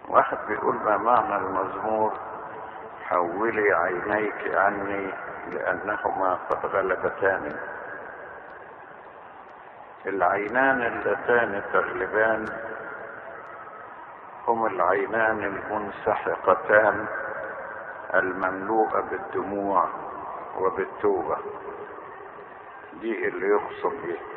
واحد بيقول ما معنى المزمور حولي عينيك عني لأنهما قد غلبتاني العينان اللتان تغلبان هم العينان المنسحقتان المملوءة بالدموع وبالتوبة دي اللي يقصد بيه